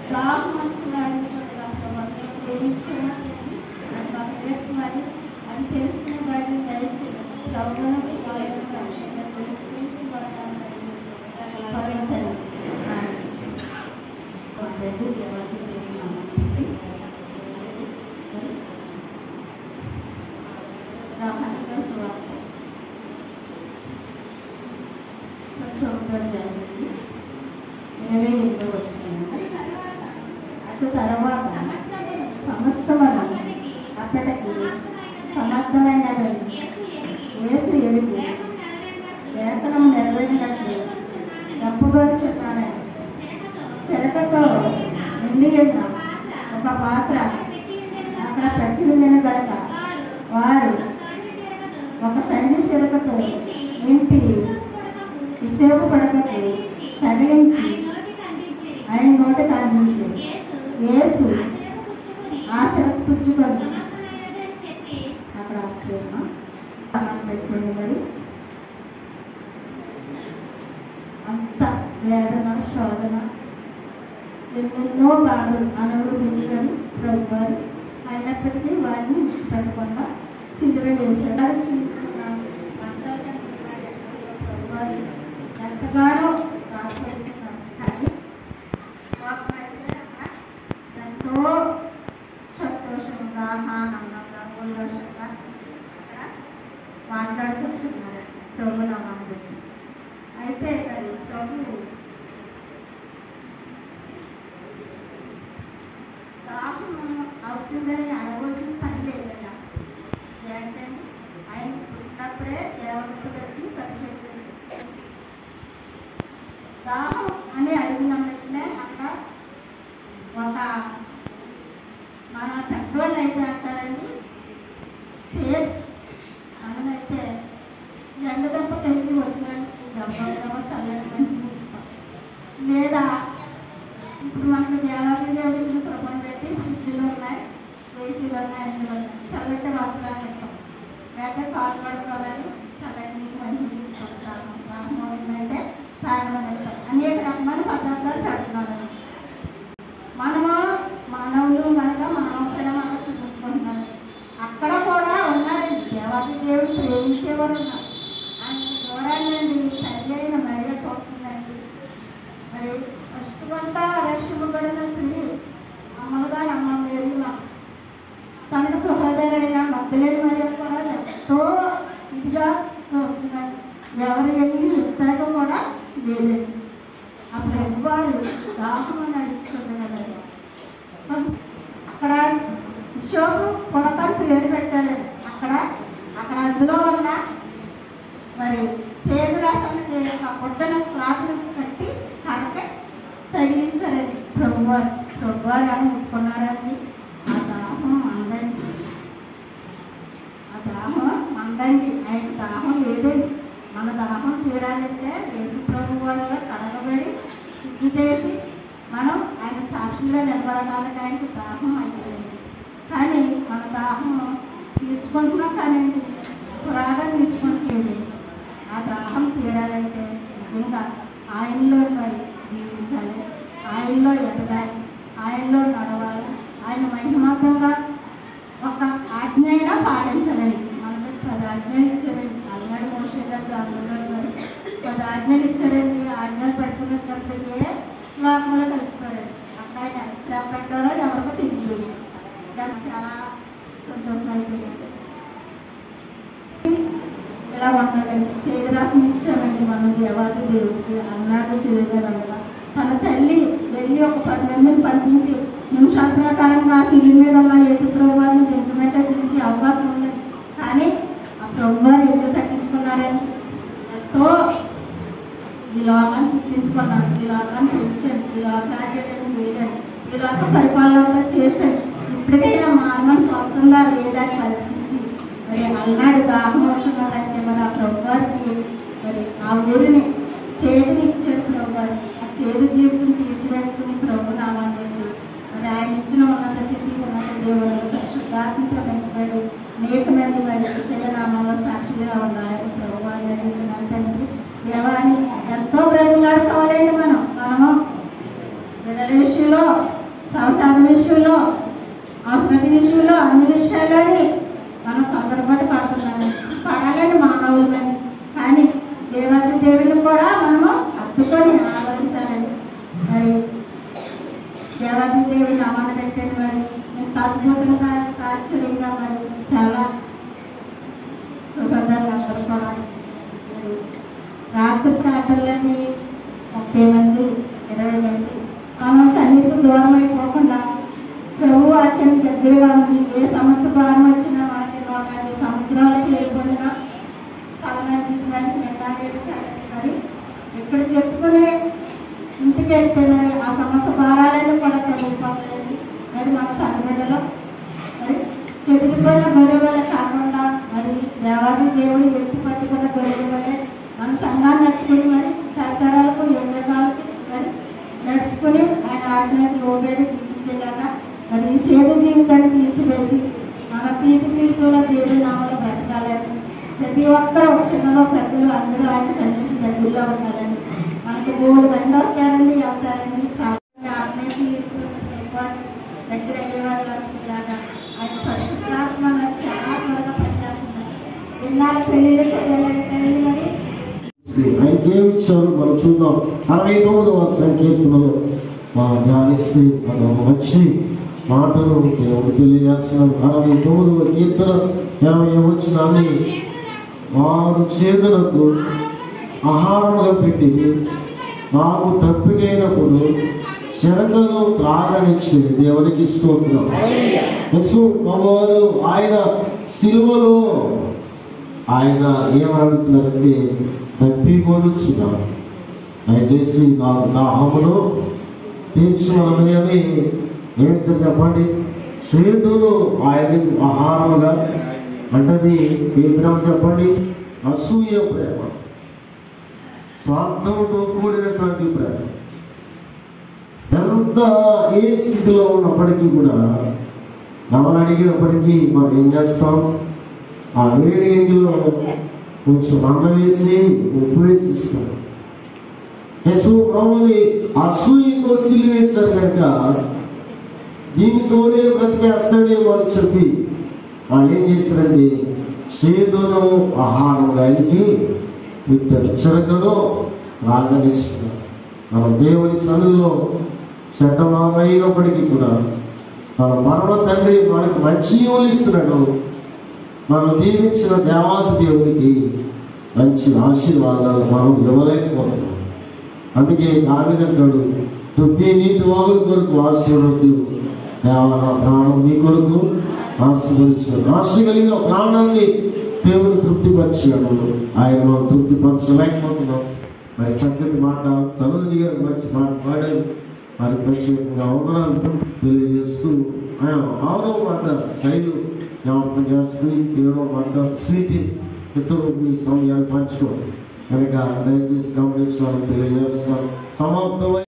దాహం వచ్చినాడు చూడగా ప్రభా మేము ప్రేమించామని అది మాకు నేర్పమని అది తెలుసుకునే భాగ్యం దయచేయండి ప్రభువును వాయువును రక్షణ క్రీస్తు వర్గాన్ని పవిత్రని రెడ్డి దేవత దేవుని నామమున మరి రామలింగ సువార్త తొమ్మిదో జరిగింది ఇరవై ఎనిమిదో వచ్చిందండి అటు తర్వాత సమస్తమను అప్పటికి సమర్థమైనదని యేసు ఎరుగు లేఖనం నెరవేరినట్లు తప్పుగోడు చెప్పానని చెరకతో నిండి ఉన్న ఒక పాత్ర అక్కడ పెట్టి ఉండిన గనక వారు ఒక సంచి సిరకతో నింపి ఇసేపు పడకకు తగిలించి ఆయన నోటికి అందించి యేసు ఆ సిరక పుచ్చుకొని అక్కడ ఆశ్చర్యం అన్నం పెట్టుకుంది మరి అంత వేదన శోధన ఎన్నెన్నో బాధలు అనుభవించాడు ప్రభు గారు అయినప్పటికీ వారిని విడిచిపెట్టకుండా సిలువ వేశారు చూపించున్నాను మాట్లాడడానికి వారు ఎక్కడో ప్రభు గారు ఎంతగానో బాధపడుచున్నాను కానీ పాపం అయితే అక్కడ ఎంతో సంతోషంగా ఆనందంగా ఉల్లాసంగా అక్కడ మాట్లాడుకుంటున్నారు ప్రభు నామాన్ని బట్టి అయితే మరి ప్రభు దాహం అవుతుందని అనుకోవాల్సిన పని లేదయ్యా ఏంటంటే ఆయన పుట్టినప్పుడే దేవుడికి వచ్చి పరిచయం చేసి దాహం అని అడిగినట్లే అక్కడ ఒక మన పెద్దోళ్ళు అయితే అంటారండి సేర్ మనమైతే ఎండ దెబ్బ కలిగి వచ్చినట్టు దెబ్బ చల్లటి మంచి ఇస్తాం లేదా ఇప్పుడు మనకు దేవాలయం దేవుడిచ్చిన కృపను పెట్టి ఫ్రిడ్జ్లు ఉన్నాయి ఏసీలు ఉన్నాయి అన్నీ ఉన్నాయి చల్లటి వస్త్రాలు ఇస్తాం లేకపోతే కాలు పడుకోవాలి చల్లటి నీళ్ళు మంచి నీళ్ళు ఇస్తాం దాహం అవుతుందంటే తాగమని చెప్తాం అనేక రకమైన పదార్థాలు పెడుతున్నారు మనము మానవులు కనుక మానవ ప్రేమ అలా చూపించుకుంటున్నారు అక్కడ కూడా ఉన్నారండి దేవాది దేవుడు ప్రేమించేవారు ఉన్నారు ఆయన దూరాన్ని తల్లి అయిన మరియ చూస్తుందండి మరి ఫస్ట్ వంట రక్షింపబడిన స్త్రీ అమ్మలుగా అమ్మ మేరీ మా తనకు సహోదరైన మద్దలేని మరియ కూడా ఎంతో ఇదిగా చూస్తుందండి ఎవరు వెళ్ళి ఎత్తాక కూడా లేదండి అప్పుడు ఎవ్వరు దాహం అని అడుగుతున్నారు అక్కడ షోపు కొడకని పేరు పెట్టాలి అక్కడ అక్కడ అందులో ఉన్న మరి చేదు రాష్ట్రానికి ఒక గుడ్డను క్లాత్ను కట్టి కరెక్ట్ తగిలించారండి ప్రభువారు ప్రభువారు అని ముట్టుకున్నారండి ఆ దాహం అందండి ఆ దాహం అందండి ఆయన దాహం లేదండి మన దాహం తీరాలంటే యేసు ప్రభు వాళ్ళ కడగబడి శుద్ధి చేసి మనం ఆయన సాక్షిగా నిలబడడానికి ఆయనకి దాహం అయిపోయింది కానీ మన దాహం తీర్చుకుంటున్నాం కానీ పురాగా తీర్చుకుంటలేదు ఆ దాహం తీరాలంటే నిజంగా ఆయనలో మరి జీవించాలి ఆయనలో ఎదగాలి ఆయనలో నడవాలి ఆయన మహిమాతంగా ఒక ఆజ్ఞ అయినా పాటించాలండి మనకి పది ఆజ్ఞలు ఇచ్చారండి అల్లాడి మోషే గారు అల్లగారు మరి పది ఆజ్ఞలు ఇచ్చారండి ఆజ్ఞలు పెట్టుకుని వచ్చినప్పటికే లోకంలో కలిసిపోయాడు అక్కడ ఆయన ఎంత శ్రమ పెట్టారో ఎవరికో తెలియదు దానికి చాలా సంతోషం అయిపోయింది ఇలా ఉన్నదండి సేదరాశం ఇచ్చామండి మనం దేవాది దేవుడికి అన్నాడు సిరిగరంగా తన తల్లి వెళ్ళి ఒక పది మందిని పంపించి నిమిషాంతరకాలంగా ఆ సిరి మీద ఉన్న యేసు ప్రభు వారిని దించమంటే దించే అవకాశం ఉంది కానీ ఆ ప్రభు వారు ఎందుకు తగ్గించుకున్నారని ఎంతో ఈ లోకాన్ని పుట్టించుకున్నాను ఈ లోకాన్ని పెంచాను ఈ లోక రాజ్యాన్ని వేయలేను ఈ లోక పరిపాలన అంతా చేశాను ఇప్పటికైనా మార్మల్స్ వస్తుందా లేదా అని పరీక్షించి మరి అల్నాడు దాహం వచ్చినదంటే మరి ఆ ప్రభు వారికి మరి ఆ ఊరిని చేదుని ఇచ్చాడు ప్రభు వారికి ఆ చేదు జీవితం తీసివేసుకుని ప్రభు నామాన్ని మరి ఆయన ఇచ్చిన ఉన్నత స్థితి ఉన్నత దేవుడు పరిశుద్ధాత్మతో నింపబడి అనేక మంది మరి విషయ నామంలో సాక్షిగా ఉండాలని ప్రభు వారిని అడిగించిన తండ్రి దేవాన్ని ఎంతో బ్రతిలాడుకోవాలండి మనం మనము బిడ్డల విషయంలో విషయంలో అవసరత విషయంలో అన్ని విషయాల్లోని మనం తొందరపాటు పడుతున్నాము పడాలని మానవులమని కానీ దేవత దేవుని కూడా మనము హత్తుకొని ఆదరించాలని మరి దేవాది దేవుని నామాన్ని పెట్టండి మరి ఎంత అద్భుతంగా ఎంత ఆశ్చర్యంగా మరి చాలా సుగంధాలు అందరూ కూడా మరి రాత్రి ప్రార్థనలని ముప్పై మంది ఇరవై మంది మనం సన్నిధికి దూరం అయిపోకుండా ప్రభు వాక్యం దగ్గరగా ఉంది ఏ సంస్థ భారం వచ్చినా మనకి నూట యాభై సంవత్సరాల పేరు పొందిన స్థలం మరి నిన్నాడేడు కదండి మరి ఇక్కడ చెప్పుకునే ఇంటికి వెళ్తే మరి ఆ సమస్త భారాలన్నీ కూడా తొలగిపోతాయండి మరి మన సన్నిధిలో మరి చెదిరిపోయిన గొర్రెల కాకుండా మరి దేవాది దేవుడు ఎత్తి పట్టుకున్న గొర్రెల మన సంఘాన్ని నట్టుకుని మరి తరతరాలకు యుగకాలకి మరి నడుచుకుని ఆయన ఆజ్ఞకు లోబడి జీవించేలాగా మరి ఈ సేవ జీవితాన్ని తీసివేసి మన తీపి జీవితంలో దేవుడి నామలో బ్రతకాలని ప్రతి ఒక్కరూ చిన్నలో పెద్దలు అందరూ ఆయన సన్నిధి దగ్గరలో ఉండాలని మనకి మూడు మంది వస్తారండి అవుతారండి కాబట్టి ఆత్మీయ తీర్పు దగ్గర అయ్యేవారు లాగా ఆయన పరిశుద్ధాత్మ మరి చాలా త్వరగా పనిచేస్తున్నారు ఇన్నాళ్ళు పెళ్ళిళ్ళు చేయాలంటే మరి ఆయనకి ఏమి ఇచ్చారు మనం చూద్దాం అరవై తొమ్మిదవ సంకీర్తనలో మా ధ్యానిస్తూ మనం వచ్చి మాటలు దేవుడు తెలియజేస్తున్నాడు అరవై తొమ్మిదవ కీర్తన ఇరవై వచ్చినాన్ని వారు చేతులకు ఆహారముగా పెట్టి నాకు తప్పికైనప్పుడు శరకలు త్రాగనిచ్చి దేవునికి స్తోత్రం యస్సు ప్రభువారు ఆయన సిలువలో ఆయన ఏమడుగుతున్నారంటే తప్పి కొడుచున్నాను దయచేసి నాకు దాహమును తీర్చుమని అని ఏం చెప్పండి చేతులు ఆయన ఆహారముగా అంటది ఏ ప్రేమ చెప్పండి అసూయ ప్రేమ స్వార్థంతో కూడినటువంటి ప్రేమ ఎంత ఏ స్థితిలో ఉన్నప్పటికీ కూడా ఎవరు అడిగినప్పటికీ మనం ఏం చేస్తాం ఆ వేడి గింజలో కొంచెం అన్నం వేసి ఉప్పు వేసి ఇస్తాం యశు ప్రభుని అసూయతో సిలివేశారు కనుక దీనితోనే బ్రతికేస్తాడేమో అని చెప్పి వాళ్ళు ఏం చేశారంటే చేతులను ఆహారం గారికి పెట్టారు చిరకలో రాగనిస్తున్నారు మనం దేవుని సన్నిధిలో చెడ్డమైనప్పటికీ కూడా మన పరమ తండ్రి మనకు మంచి ఇస్తున్నాడు మనం దీవించిన దేవాది దేవునికి మంచి ఆశీర్వాదాలు మనం ఇవ్వలేకపోతున్నాం అందుకే దావిదంటాడు దుబ్బి నీటి వాగుల కొరకు ఆశీర్వద్దు దేవా నా ప్రాణం నీ కొరకు ఆశీర్వదించాడు ఆశ కలిగిన ప్రాణాన్ని దేవుడు తృప్తిపరిచాడు ఆయన మనం తృప్తిపరచలేకపోతున్నాం మరి చక్కటి మాట సరోజని గారు మంచి మాట పాడారు మరి ప్రత్యేకంగా అవసరాలు తెలియజేస్తూ ఆయన ఆరో మాట శైలు జ్ఞాపకం చేస్తూ ఏడో మాట స్వీటి ఇతరు మీ సమయాన్ని పంచుకోండి కనుక దయచేసి గమనించాలని తెలియజేస్తున్నాం సమాప్తమై